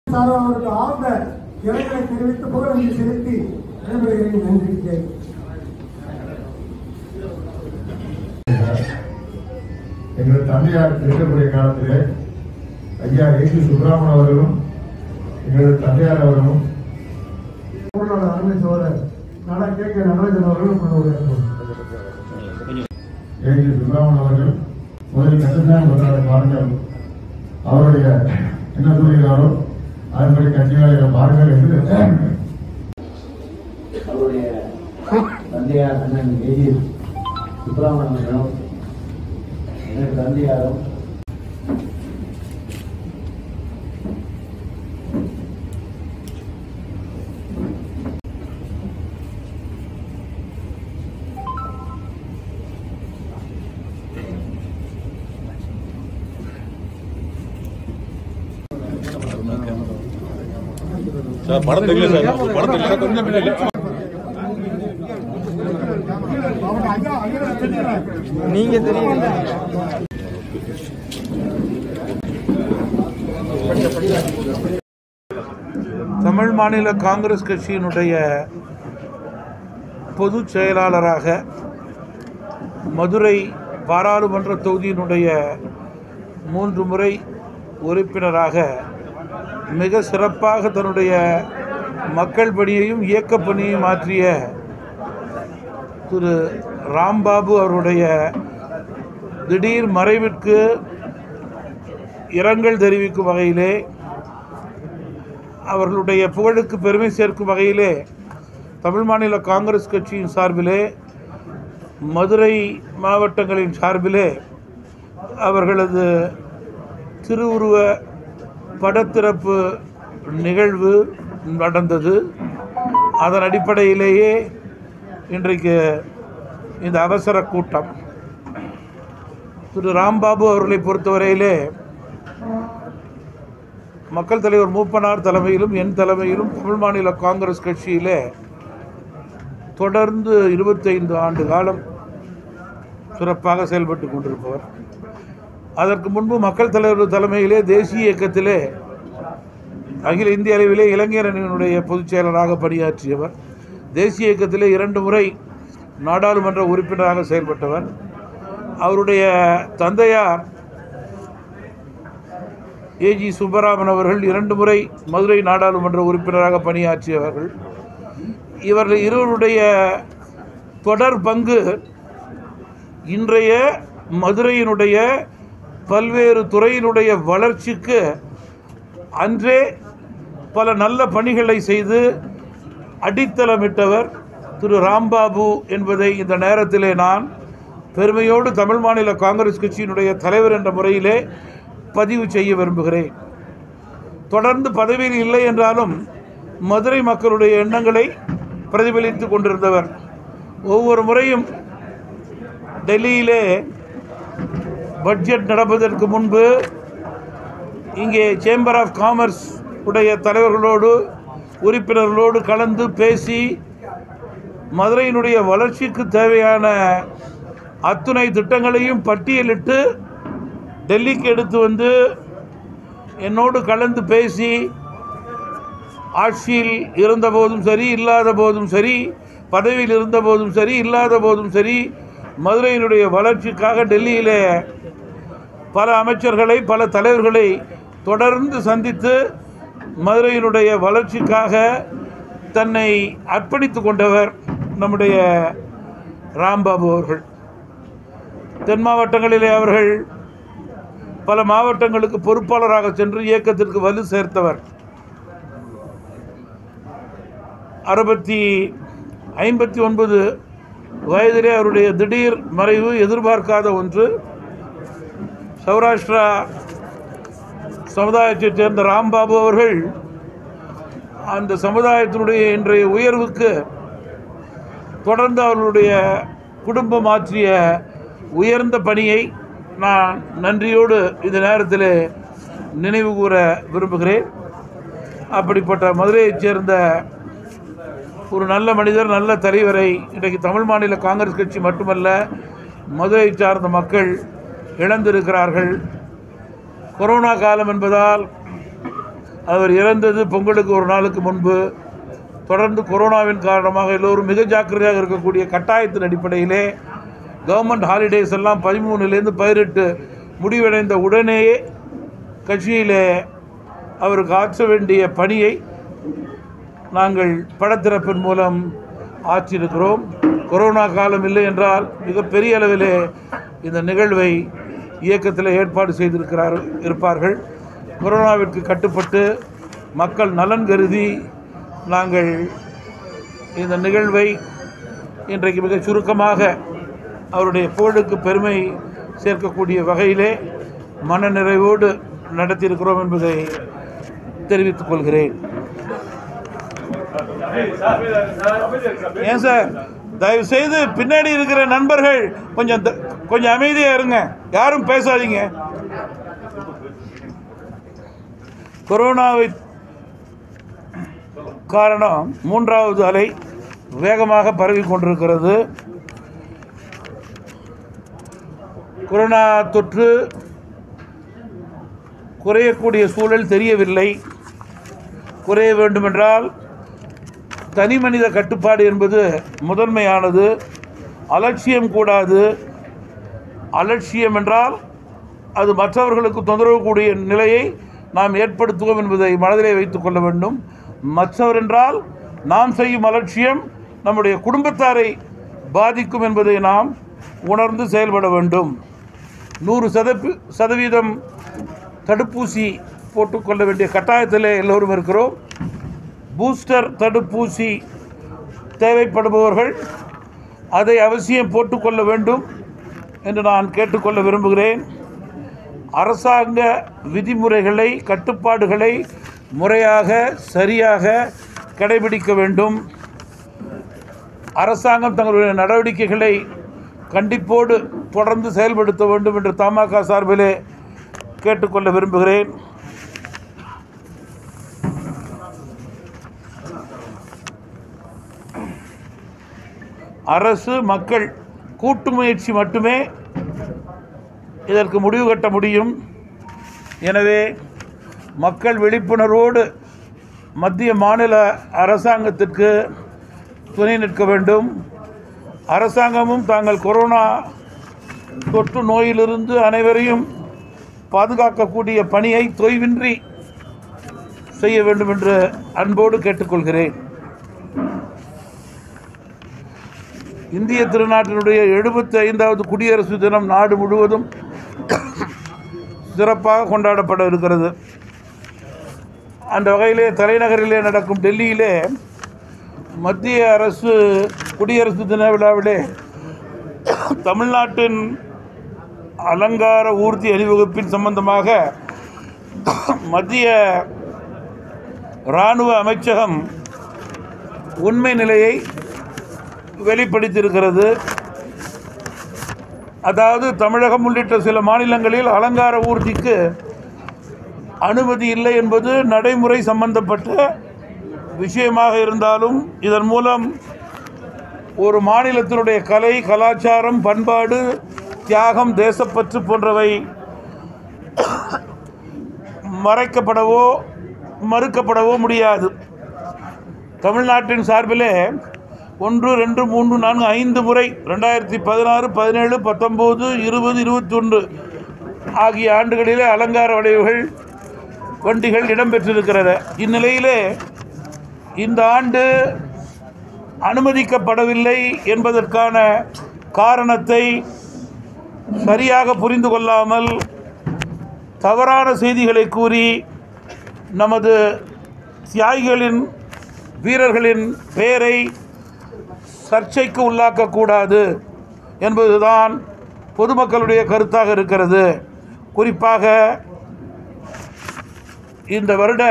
Sir அவருக்கு ஆழ்ந்த இரங்கலை தெரிவித்து புகழஞ்சு செலுத்தி விடைபெறுகிறேன் நன்றி ஜெய் எங்கள் தந்தையார் இருக்கக்கூடிய காலத்திலே ஐயா ஏசி சுப்பிரமணியம் அவர்களும் எங்களது தந்தையார் அவர்களும் பொருளாளர் அருமை சோழர் நாடா கே கே நடராஜன் அவர்களும் நம்முடைய ஏசி சுப்பிரமணியம் அவர்கள் முதலில் கட்டுதான் கொண்டாட பாருங்கள் அவருடைய என்ன சொல்கிறாரோ அதன்படி கட்சிகளை பாருங்கள் என்று அவருடைய தந்தையார் அண்ணன் எதிர் சுப்பிரமணியனும் எனது தந்தையாரும் சார் படம் தெரியல சார் படம் தெரியல கொஞ்சம் பின்னாடி நீங்க தெரியுங்க தமிழ் மாநில காங்கிரஸ் கட்சியினுடைய பொதுச் செயலாளராக மதுரை பாராளுமன்ற தொகுதியினுடைய மூன்று முறை உறுப்பினராக மிக சிறப்பாக தன்னுடைய மக்கள் பணியையும் இயக்கப் பணியையும் ஆற்றிய திரு ராம்பாபு அவருடைய திடீர் மறைவிற்கு இரங்கல் தெரிவிக்கும் வகையிலே அவர்களுடைய புகழுக்கு பெருமை சேர்க்கும் வகையிலே தமிழ் மாநில காங்கிரஸ் கட்சியின் சார்பிலே மதுரை மாவட்டங்களின் சார்பிலே அவர்களது திருவுருவ படத்திறப்பு நிகழ்வு நடந்தது அதன் அடிப்படையிலேயே இன்றைக்கு இந்த அவசர கூட்டம் திரு ராம்பாபு அவர்களை பொறுத்தவரையிலே மக்கள் தலைவர் மூப்பனார் தலைமையிலும் என் தலைமையிலும் தமிழ் மாநில காங்கிரஸ் கட்சியிலே தொடர்ந்து இருபத்தைந்து ஆண்டு காலம் சிறப்பாக செயல்பட்டு கொண்டிருப்பவர் அதற்கு முன்பு மக்கள் தலைவர் தலைமையிலே தேசிய இயக்கத்திலே அகில இந்திய அளவிலே இளைஞர் அணியினுடைய பொதுச் செயலராக பணியாற்றியவர் தேசிய இயக்கத்திலே இரண்டு முறை நாடாளுமன்ற உறுப்பினராக செயல்பட்டவர் அவருடைய தந்தையார் ஏஜி சுப்பராமன் அவர்கள் இரண்டு முறை மதுரை நாடாளுமன்ற உறுப்பினராக பணியாற்றியவர்கள் இவர்கள் இருவருடைய தொடர் பங்கு இன்றைய மதுரையினுடைய பல்வேறு துறையினுடைய வளர்ச்சிக்கு அன்றே பல நல்ல பணிகளை செய்து அடித்தளமிட்டவர் திரு ராம்பாபு என்பதை இந்த நேரத்திலே நான் பெருமையோடு தமிழ் மாநில காங்கிரஸ் கட்சியினுடைய தலைவர் என்ற முறையிலே பதிவு செய்ய விரும்புகிறேன் தொடர்ந்து பதவியில் இல்லை என்றாலும் மதுரை மக்களுடைய எண்ணங்களை பிரதிபலித்து கொண்டிருந்தவர் ஒவ்வொரு முறையும் டெல்லியிலே பட்ஜெட் நடப்பதற்கு முன்பு இங்கே சேம்பர் ஆஃப் காமர்ஸ் உடைய தலைவர்களோடு உறுப்பினர்களோடு கலந்து பேசி மதுரையினுடைய வளர்ச்சிக்கு தேவையான அத்துணை திட்டங்களையும் பட்டியலிட்டு டெல்லிக்கு எடுத்து வந்து என்னோடு கலந்து பேசி ஆட்சியில் இருந்தபோதும் சரி இல்லாத போதும் சரி பதவியில் இருந்த போதும் சரி இல்லாத போதும் சரி மதுரையினுடைய வளர்ச்சிக்காக டெல்லியிலே பல அமைச்சர்களை பல தலைவர்களை தொடர்ந்து சந்தித்து மதுரையினுடைய வளர்ச்சிக்காக தன்னை அர்ப்பணித்து கொண்டவர் நம்முடைய ராம்பாபு அவர்கள் தென் மாவட்டங்களிலே அவர்கள் பல மாவட்டங்களுக்கு பொறுப்பாளராக சென்று இயக்கத்திற்கு வலு சேர்த்தவர் அறுபத்தி ஐம்பத்தி ஒன்பது வயதிலே அவருடைய திடீர் மறைவு எதிர்பார்க்காத ஒன்று சௌராஷ்டிரா சமுதாயத்தைச் சேர்ந்த ராம்பாபு அவர்கள் அந்த சமுதாயத்தினுடைய இன்றைய உயர்வுக்கு தொடர்ந்து அவர்களுடைய குடும்பம் ஆற்றிய உயர்ந்த பணியை நான் நன்றியோடு இந்த நேரத்தில் நினைவு கூற விரும்புகிறேன் அப்படிப்பட்ட மதுரையைச் சேர்ந்த ஒரு நல்ல மனிதர் நல்ல தலைவரை இன்றைக்கு தமிழ் மாநில காங்கிரஸ் கட்சி மட்டுமல்ல மதுரை சார்ந்த மக்கள் இழந்திருக்கிறார்கள் கொரோனா காலம் என்பதால் அவர் இறந்தது பொங்கலுக்கு ஒரு நாளுக்கு முன்பு தொடர்ந்து கொரோனாவின் காரணமாக எல்லோரும் மிக ஜாக்கிரதையாக இருக்கக்கூடிய கட்டாயத்தின் அடிப்படையிலே கவர்மெண்ட் ஹாலிடேஸ் எல்லாம் பதிமூணுலேருந்து பதினெட்டு முடிவடைந்த உடனேயே கட்சியிலே அவருக்கு ஆற்ற வேண்டிய பணியை நாங்கள் படத்திறப்பின் மூலம் ஆற்றியிருக்கிறோம் கொரோனா காலம் இல்லை என்றால் மிகப்பெரிய அளவிலே இந்த நிகழ்வை இயக்கத்தில் ஏற்பாடு செய்திருக்கிறார் இருப்பார்கள் கொரோனாவிற்கு கட்டுப்பட்டு மக்கள் நலன் கருதி நாங்கள் இந்த நிகழ்வை இன்றைக்கு மிக சுருக்கமாக அவருடைய புகழுக்கு பெருமை சேர்க்கக்கூடிய வகையிலே மனநிறைவோடு நடத்தியிருக்கிறோம் என்பதை தெரிவித்துக் கொள்கிறேன் ஏன் சார் தயவு செய்து பின்னாடி இருக்கிற நண்பர்கள் கொஞ்சம் த- கொஞ்சம் அமைதியா இருங்க யாரும் பேசாதீங்க கொரோனாவை காரணம் மூன்றாவது அலை வேகமாக பரவி கொண்டிருக்கிறது கொரோனா தொற்று குறையக்கூடிய சூழல் தெரியவில்லை குறைய வேண்டுமென்றால் தனி மனித கட்டுப்பாடு என்பது முதன்மையானது அலட்சியம் கூடாது அலட்சியம் என்றால் அது மற்றவர்களுக்கு தொந்தரவு கூடிய நிலையை நாம் ஏற்படுத்துவோம் என்பதை மனதிலே வைத்துக் கொள்ள வேண்டும் மற்றவர் என்றால் நாம் செய்யும் அலட்சியம் நம்முடைய குடும்பத்தாரை பாதிக்கும் என்பதை நாம் உணர்ந்து செயல்பட வேண்டும் நூறு சதப்பி சதவீதம் தடுப்பூசி போட்டுக்கொள்ள வேண்டிய கட்டாயத்தில் எல்லோரும் இருக்கிறோம் பூஸ்டர் தடுப்பூசி தேவைப்படுபவர்கள் அதை அவசியம் போட்டுக்கொள்ள வேண்டும் என்று நான் கேட்டுக்கொள்ள விரும்புகிறேன் அரசாங்க விதிமுறைகளை கட்டுப்பாடுகளை முறையாக சரியாக கடைபிடிக்க வேண்டும் அரசாங்கம் தங்களுடைய நடவடிக்கைகளை கண்டிப்போடு தொடர்ந்து செயல்படுத்த வேண்டும் என்று தமாக சார்பிலே கேட்டுக்கொள்ள விரும்புகிறேன் அரசு மக்கள் கூட்டு முயற்சி மட்டுமே இதற்கு முடிவு கட்ட முடியும் எனவே மக்கள் விழிப்புணர்வோடு மத்திய மாநில அரசாங்கத்திற்கு துணை நிற்க வேண்டும் அரசாங்கமும் தாங்கள் கொரோனா தொற்று நோயிலிருந்து அனைவரையும் பாதுகாக்கக்கூடிய பணியை தொய்வின்றி செய்ய வேண்டும் என்று அன்போடு கேட்டுக்கொள்கிறேன் இந்திய திருநாட்டினுடைய எழுபத்தி ஐந்தாவது குடியரசு தினம் நாடு முழுவதும் சிறப்பாக கொண்டாடப்பட இருக்கிறது அந்த வகையிலே தலைநகரிலே நடக்கும் டெல்லியிலே மத்திய அரசு குடியரசு தின விழாவிலே தமிழ்நாட்டின் அலங்கார ஊர்தி அணிவகுப்பின் சம்பந்தமாக மத்திய இராணுவ அமைச்சகம் உண்மை நிலையை வெளிப்படுத்தியிருக்கிறது அதாவது தமிழகம் உள்ளிட்ட சில மாநிலங்களில் அலங்கார ஊர்திக்கு அனுமதி இல்லை என்பது நடைமுறை சம்பந்தப்பட்ட விஷயமாக இருந்தாலும் இதன் மூலம் ஒரு மாநிலத்தினுடைய கலை கலாச்சாரம் பண்பாடு தியாகம் தேசப்பற்று போன்றவை மறைக்கப்படவோ மறுக்கப்படவோ முடியாது தமிழ்நாட்டின் சார்பிலே ஒன்று ரெண்டு மூன்று நான்கு ஐந்து முறை ரெண்டாயிரத்தி பதினாறு பதினேழு பத்தொம்போது இருபது இருபத்தி ஒன்று ஆகிய ஆண்டுகளிலே அலங்கார வளைவுகள் வண்டிகள் இடம்பெற்றிருக்கிறது இந்நிலையிலே இந்த ஆண்டு அனுமதிக்கப்படவில்லை என்பதற்கான காரணத்தை சரியாக புரிந்து கொள்ளாமல் தவறான செய்திகளை கூறி நமது தியாகிகளின் வீரர்களின் பெயரை சர்ச்சைக்கு உள்ளாக்கக்கூடாது என்பதுதான் பொதுமக்களுடைய கருத்தாக இருக்கிறது குறிப்பாக இந்த வருட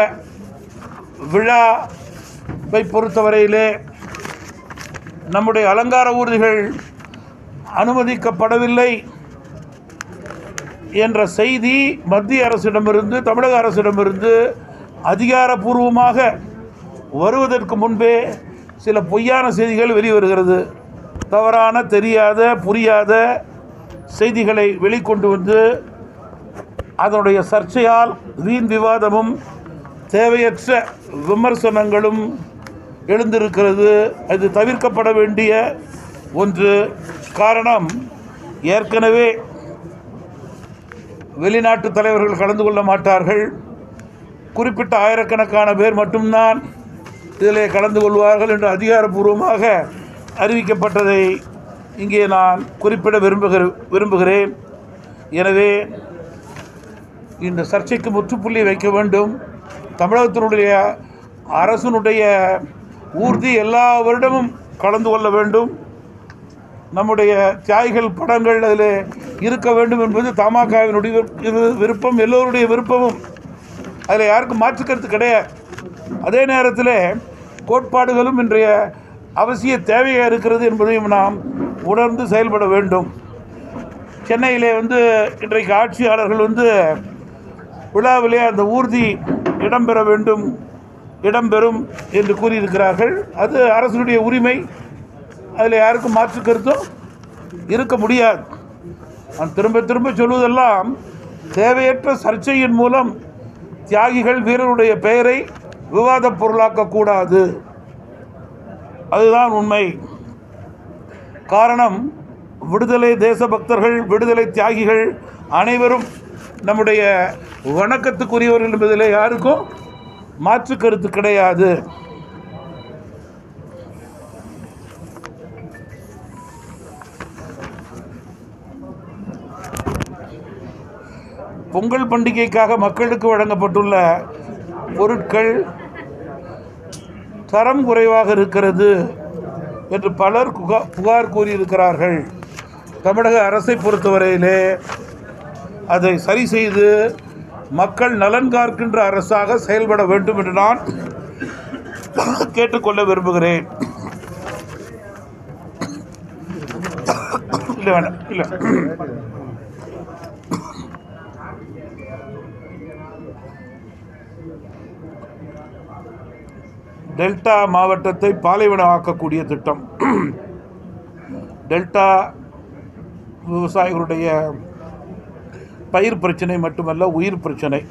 விழாவை பொறுத்தவரையிலே நம்முடைய அலங்கார ஊர்திகள் அனுமதிக்கப்படவில்லை என்ற செய்தி மத்திய அரசிடமிருந்து தமிழக அரசிடமிருந்து அதிகாரப்பூர்வமாக வருவதற்கு முன்பே சில பொய்யான செய்திகள் வெளிவருகிறது தவறான தெரியாத புரியாத செய்திகளை வெளிக்கொண்டு வந்து அதனுடைய சர்ச்சையால் வீண் விவாதமும் தேவையற்ற விமர்சனங்களும் எழுந்திருக்கிறது அது தவிர்க்கப்பட வேண்டிய ஒன்று காரணம் ஏற்கனவே வெளிநாட்டு தலைவர்கள் கலந்து கொள்ள மாட்டார்கள் குறிப்பிட்ட ஆயிரக்கணக்கான பேர் மட்டும்தான் இதிலே கலந்து கொள்வார்கள் என்று அதிகாரப்பூர்வமாக அறிவிக்கப்பட்டதை இங்கே நான் குறிப்பிட விரும்புகிற விரும்புகிறேன் எனவே இந்த சர்ச்சைக்கு முற்றுப்புள்ளி வைக்க வேண்டும் தமிழகத்தினுடைய அரசனுடைய ஊர்தி எல்லா வருடமும் கலந்து கொள்ள வேண்டும் நம்முடைய தியாகிகள் படங்கள் அதில் இருக்க வேண்டும் என்பது தமாகவினுடைய விரு- விருப்பம் எல்லோருடைய விருப்பமும் அதில் யாருக்கும் மாற்றுக்கருத்து கிடையாது அதே நேரத்தில் கோட்பாடுகளும் இன்றைய அவசிய தேவையாக இருக்கிறது என்பதையும் நாம் உணர்ந்து செயல்பட வேண்டும் சென்னையிலே வந்து இன்றைக்கு ஆட்சியாளர்கள் வந்து விழாவிலே அந்த ஊர்தி இடம்பெற வேண்டும் இடம்பெறும் என்று கூறியிருக்கிறார்கள் அது அரசனுடைய உரிமை அதில் யாருக்கும் மாற்று கருத்தும் இருக்க முடியாது நான் திரும்ப திரும்ப சொல்வதெல்லாம் தேவையற்ற சர்ச்சையின் மூலம் தியாகிகள் வீரருடைய பெயரை விவாதப் பொருளாக்கக்கூடாது அதுதான் உண்மை காரணம் விடுதலை தேசபக்தர்கள் விடுதலை தியாகிகள் அனைவரும் நம்முடைய வணக்கத்துக்குரியவர்கள் என்பதில் யாருக்கும் மாற்று கருத்து கிடையாது பொங்கல் பண்டிகைக்காக மக்களுக்கு வழங்கப்பட்டுள்ள பொருட்கள் தரம் குறைவாக இருக்கிறது என்று பலர் புகா- புகார் கூறியிருக்கிறார்கள் தமிழக அரசை பொறுத்தவரையிலே அதை சரி செய்து மக்கள் நலன் காக்கின்ற அரசாக செயல்பட வேண்டும் என்று நான் கேட்டுக்கொள்ள விரும்புகிறேன் இல்லை வேண்டாம் இல்லை டெல்டா மாவட்டத்தை பாலைவனமாக்கக்கூடிய திட்டம் டெல்டா விவசாயிகளுடைய பயிர் பிரச்சனை மட்டுமல்ல உயிர் பிரச்சனை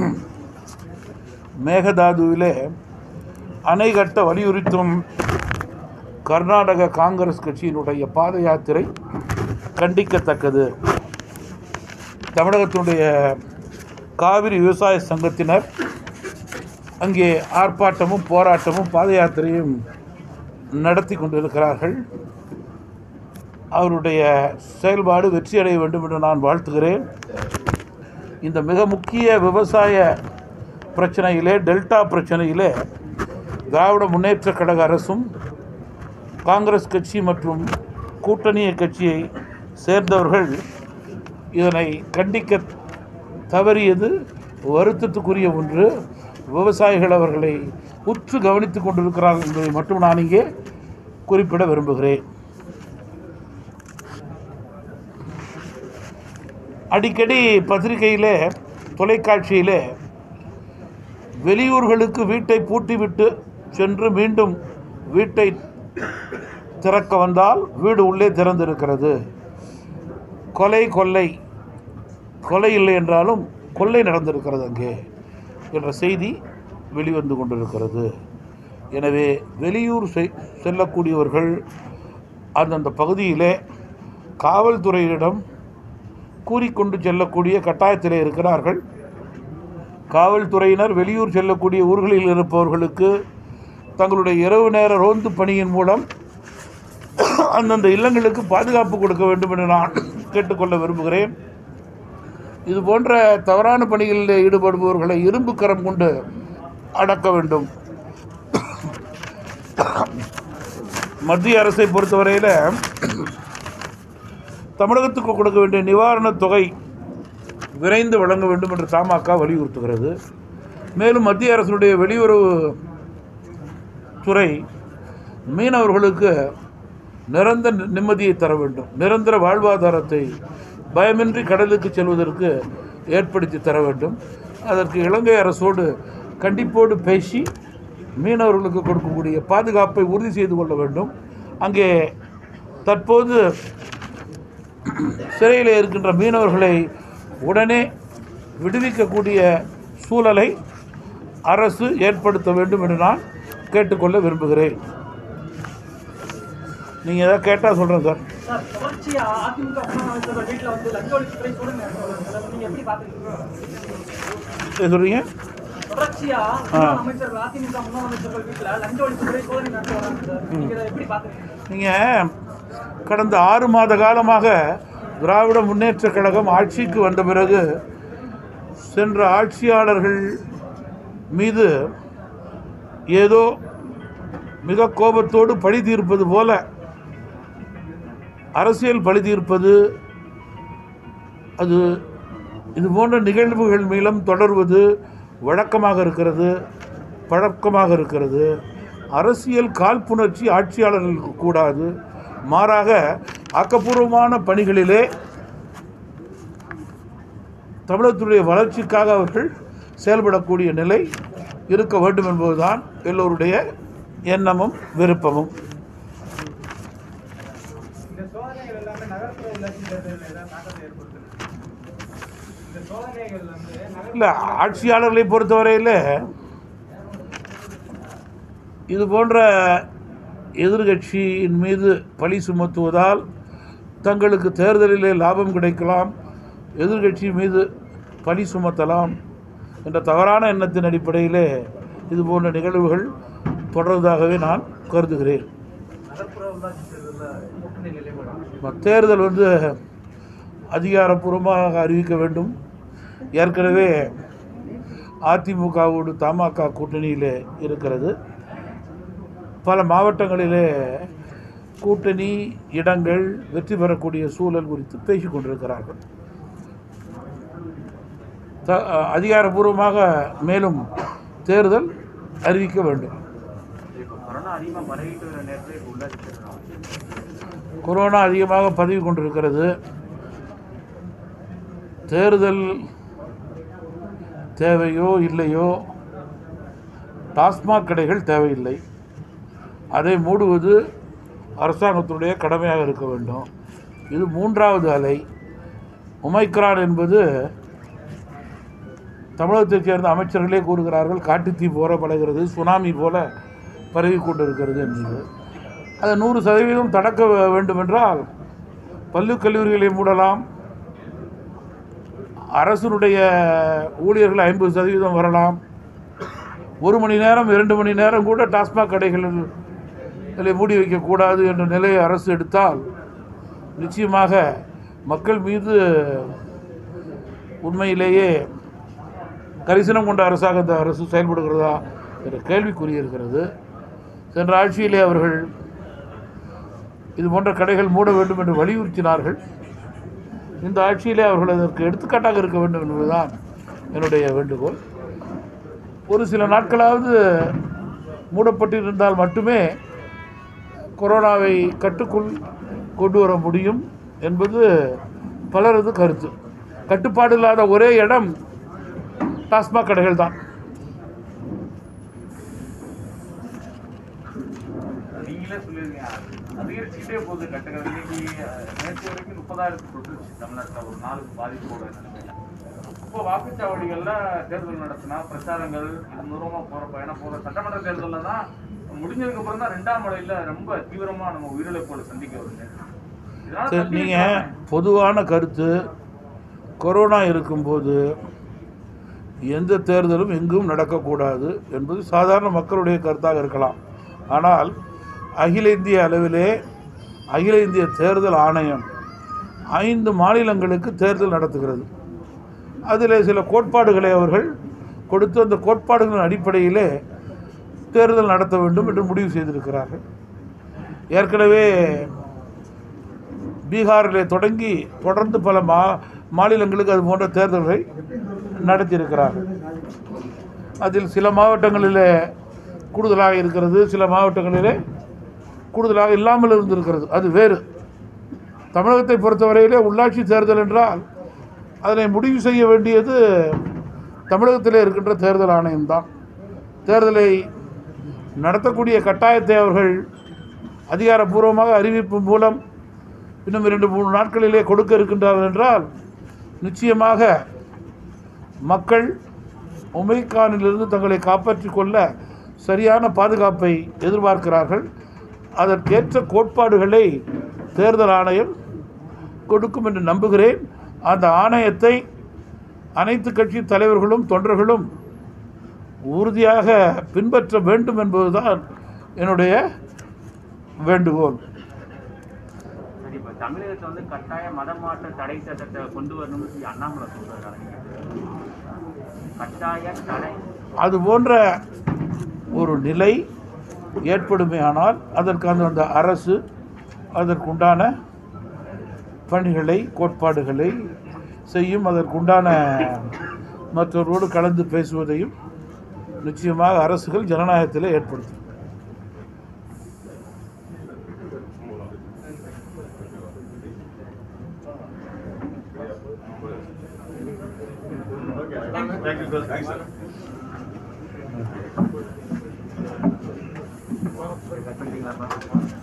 மேகதாதுவிலே அணை கட்ட வலியுறுத்தும் கர்நாடக காங்கிரஸ் கட்சியினுடைய பாத யாத்திரை கண்டிக்கத்தக்கது தமிழகத்தினுடைய காவிரி விவசாய சங்கத்தினர் அங்கே ஆர்ப்பாட்டமும் போராட்டமும் பாத யாத்திரையும் நடத்தி கொண்டிருக்கிறார்கள் அவருடைய செயல்பாடு வெற்றியடைய வேண்டும் என்று நான் வாழ்த்துகிறேன் இந்த மிக முக்கிய விவசாய பிரச்சனையிலே டெல்டா பிரச்சனையிலே திராவிட முன்னேற்றக் கழக அரசும் காங்கிரஸ் கட்சி மற்றும் கூட்டணிய கட்சியை சேர்ந்தவர்கள் இதனை கண்டிக்க தவறியது வருத்தத்துக்குரிய ஒன்று விவசாயிகள் அவர்களை உற்று கவனித்துக் கொண்டிருக்கிறார்கள் என்பதை மட்டும் நான் இங்கே குறிப்பிட விரும்புகிறேன் அடிக்கடி பத்திரிகையிலே தொலைக்காட்சியிலே வெளியூர்களுக்கு வீட்டை பூட்டிவிட்டு சென்று மீண்டும் வீட்டை திறக்க வந்தால் வீடு உள்ளே திறந்திருக்கிறது கொலை கொள்ளை கொலை இல்லை என்றாலும் கொள்ளை நடந்திருக்கிறது அங்கே என்ற செய்தி வெளிவந்து கொண்டிருக்கிறது எனவே வெளியூர் செய்- செல்லக்கூடியவர்கள் அந்தந்த பகுதியிலே காவல்துறையிடம் கூறிக்கொண்டு செல்லக்கூடிய கட்டாயத்திலே இருக்கிறார்கள் காவல்துறையினர் வெளியூர் செல்லக்கூடிய ஊர்களில் இருப்பவர்களுக்கு தங்களுடைய இரவு நேர ரோந்து பணியின் மூலம் அந்தந்த இல்லங்களுக்கு பாதுகாப்பு கொடுக்க வேண்டும் என்று நான் கேட்டுக்கொள்ள விரும்புகிறேன் இது போன்ற தவறான பணிகளில் ஈடுபடுபவர்களை இரும்பு கரம் கொண்டு அடக்க வேண்டும் மத்திய அரசை பொறுத்தவரையில் தமிழகத்துக்கு கொடுக்க வேண்டிய நிவாரணத் தொகை விரைந்து வழங்க வேண்டும் என்று தமாக வலியுறுத்துகிறது மேலும் மத்திய அரசுடைய வெளியுறவு துறை மீனவர்களுக்கு நிரந்தர நிம்மதியை தர வேண்டும் நிரந்தர வாழ்வாதாரத்தை பயமின்றி கடலுக்கு செல்வதற்கு ஏற்படுத்தி தர வேண்டும் அதற்கு இலங்கை அரசோடு கண்டிப்போடு பேசி மீனவர்களுக்கு கொடுக்கக்கூடிய பாதுகாப்பை உறுதி செய்து கொள்ள வேண்டும் அங்கே தற்போது சிறையில் இருக்கின்ற மீனவர்களை உடனே விடுவிக்கக்கூடிய சூழலை அரசு ஏற்படுத்த வேண்டும் என்று நான் கேட்டுக்கொள்ள விரும்புகிறேன் நீங்கள் ஏதாவது கேட்டால் சொல்கிறேன் சார் சார் தொடர்ச்சியா அதிமுக முன்னாள் அமைச்சர்கள் வீட்டுல வந்து லஞ்ச ஒழிப்புத்துறை சோதனை நடத்துறாங்க. நீங்க எப்படி பாக்குறீங்க என்ன சொல்கிறீங்க தொடர்ச்சியா முன்னாள் அமைச்சர்கள் அதிமுக முன்னாள் அமைச்சர்கள் வீட்டுல லஞ்ச ஒழிப்புத்துறை சோதனை நடத்த வராங்க சார் நீங்க இதை எப்படி பாக்குறீங்க நீங்கள் கடந்த ஆறு மாத காலமாக திராவிட முன்னேற்றக் கழகம் ஆட்சிக்கு வந்த பிறகு சென்ற ஆட்சியாளர்கள் மீது ஏதோ மிக கோபத்தோடு பழி தீர்ப்பது போல அரசியல் பழி தீர்ப்பது அது இது போன்ற நிகழ்வுகள் மூலம் தொடர்வது வழக்கமாக இருக்கிறது பழக்கமாக இருக்கிறது அரசியல் காழ்ப்புணர்ச்சி ஆட்சியாளர்களுக்கு கூடாது மாறாக ஆக்கப்பூர்வமான பணிகளிலே தமிழகத்துடைய வளர்ச்சிக்காக அவர்கள் செயல்படக்கூடிய நிலை இருக்க வேண்டும் என்பதுதான் எல்லோருடைய எண்ணமும் விருப்பமும் இந்த சோதனைகள் எல்லாமே நகர்ப்புற உள்ளாட்சி தேர்தலில் ஏதாவது தாக்கத்தை ஏற்படுத்துது இந்த சோதனைகள் வந்து நகர் இல்லை ஆட்சியாளர்களை பொறுத்தவரையில் இது போன்ற எதிர்கட்சியின் மீது பழி சுமத்துவதால் தங்களுக்கு தேர்தலிலே லாபம் கிடைக்கலாம் எதிர்கட்சி மீது பழி சுமத்தலாம் என்ற தவறான எண்ணத்தின் அடிப்படையிலே இது போன்ற நிகழ்வுகள் தொடர்வதாகவே நான் கருதுகிறேன் நகர்ப்புற உள்ளாட்சி தேர்தலில் கூட்டணி நிலைப்படும் தேர்தல் வந்து அதிகாரப்பூர்வமாக அறிவிக்க வேண்டும் ஏற்கனவே அதிமுகவோடு தமாக கூட்டணியிலே இருக்கிறது பல மாவட்டங்களிலே கூட்டணி இடங்கள் வெற்றி பெறக்கூடிய சூழல் குறித்து பேசிக் கொண்டிருக்கிறார்கள் த அதிகாரப்பூர்வமாக மேலும் தேர்தல் அறிவிக்க வேண்டும் கொரோனா அதிகமாக பரவிட்டு வர நேரத்தில் உள்ளாட்சி தேர்தல் கொரோனா அதிகமாக பரவி கொண்டிருக்கிறது தேர்தல் தேவையோ இல்லையோ டாஸ்மாக் கடைகள் தேவையில்லை அதை மூடுவது அரசாங்கத்துடைய கடமையாக இருக்க வேண்டும் இது மூன்றாவது அலை ஒமைக்ரான் என்பது தமிழகத்தைச் சேர்ந்த அமைச்சர்களே கூறுகிறார்கள் காட்டுத்தீ போல பழகிறது சுனாமி போல பரவி கொண்டிருக்கிறது என்பது அதை நூறு சதவீதம் தடுக்க வே- வேண்டுமென்றால் பள்ளி கல்லூரிகளை மூடலாம் அரசனுடைய ஊழியர்கள் ஐம்பது சதவீதம் வரலாம் ஒரு மணி நேரம் இரண்டு மணி நேரம் கூட டாஸ்மாக் கடைகளில் மூடி வைக்கக்கூடாது என்ற நிலையை அரசு எடுத்தால் நிச்சயமாக மக்கள் மீது உண்மையிலேயே கரிசனம் கொண்ட அரசாக இந்த அரசு செயல்படுகிறதா என்ற கேள்விக்குறி இருக்கிறது சென்ற ஆட்சியிலே அவர்கள் இது போன்ற கடைகள் மூட வேண்டும் என்று வலியுறுத்தினார்கள் இந்த ஆட்சியிலே அவர்கள் அதற்கு எடுத்துக்காட்டாக இருக்க வேண்டும் என்பதுதான் என்னுடைய வேண்டுகோள் ஒரு சில நாட்களாவது மூடப்பட்டிருந்தால் மட்டுமே கொரோனாவை கட்டுக்குள் கொண்டு வர முடியும் என்பது பலரது கருத்து கட்டுப்பாடு இல்லாத ஒரே இடம் டாஸ்மாக் கடைகள் தான் நீங்களே சொல்லிருக்கீங்க அதிகரிச்சுக்கிட்டே போகுது கட்டங்கள் இன்னைக்கு அஹ், நேற்று வரைக்கும் முப்பதாயிரத்துக்கு தொட்டுருச்சு தமிழ்நாட்டில் ஒரு நாளுக்கு பாதிப்போட நிலைமையில இப்போ வாக்குச்சாவடிகள்ல தேர்தல் நடத்தினா பிரச்சாரங்கள் இது மூலமா போற பயணம் போற சட்டமன்ற தேர்தல்ல தான் முடிஞ்சதுக்கு அப்புறம் தான் ரெண்டாம் முறையில ரொம்ப தீவிரமா நம்ம உயிரிழப்போடு சந்திக்க வருது இதனால சரி தள்ளி நீங்கள் வைக்கலாமே. பொதுவான கருத்து கொரோனா இருக்கும்போது எந்த தேர்தலும் எங்கும் நடக்கக்கூடாது என்பது சாதாரண மக்களுடைய கருத்தாக இருக்கலாம் ஆனால் அகில இந்திய அளவிலே அகில இந்திய தேர்தல் ஆணையம் ஐந்து மாநிலங்களுக்கு தேர்தல் நடத்துகிறது அதில் சில கோட்பாடுகளை அவர்கள் கொடுத்து அந்த கோட்பாடுகளின் அடிப்படையிலே தேர்தல் நடத்த வேண்டும் என்று முடிவு செய்திருக்கிறார்கள் ஏற்கனவே பீகாரிலே தொடங்கி தொடர்ந்து பல மா மாநிலங்களுக்கு அது போன்ற தேர்தல்களை நடத்தியிருக்கிறார்கள் அதில் சில மாவட்டங்களிலே கூடுதலாக இருக்கிறது சில மாவட்டங்களிலே கூடுதலாக இல்லாமல் இருந்திருக்கிறது அது வேறு தமிழகத்தை பொறுத்தவரையிலே உள்ளாட்சி தேர்தல் என்றால் அதனை முடிவு செய்ய வேண்டியது தமிழகத்திலே இருக்கின்ற தேர்தல் ஆணையம்தான் தேர்தலை நடத்தக்கூடிய கட்டாயத்தை அவர்கள் அதிகாரப்பூர்வமாக அறிவிப்பு மூலம் இன்னும் இரண்டு மூணு நாட்களிலே கொடுக்க இருக்கின்றார்கள் என்றால் நிச்சயமாக மக்கள் ஒமைகானிலிருந்து தங்களை காப்பாற்றிக் கொள்ள சரியான பாதுகாப்பை எதிர்பார்க்கிறார்கள் அதற்கேற்ற கோட்பாடுகளை தேர்தல் ஆணையம் கொடுக்கும் என்று நம்புகிறேன் அந்த ஆணையத்தை அனைத்து கட்சி தலைவர்களும் தொண்டர்களும் உறுதியாக பின்பற்ற வேண்டும் என்பதுதான் என்னுடைய வேண்டுகோள் சரி இப்போ தமிழகத்தில் வந்து கட்டாய மதமாற்ற தடை சட்டத்தை கொண்டு வரணும்னு சொல்லி அண்ணாமலை சொல்றாரு கட்டாய தடை அது போன்ற ஒரு நிலை ஏற்படுமேயானால் அதற்கு அந்த அந்த அரசு அதற்குண்டான பணிகளை கோட்பாடுகளை செய்யும் அதற்குண்டான மற்றவரோடு கலந்து பேசுவதையும் நிச்சயமாக அரசுகள் ஜனநாயகத்தில் ஏற்படுத்தும் கட்டுறீங்களா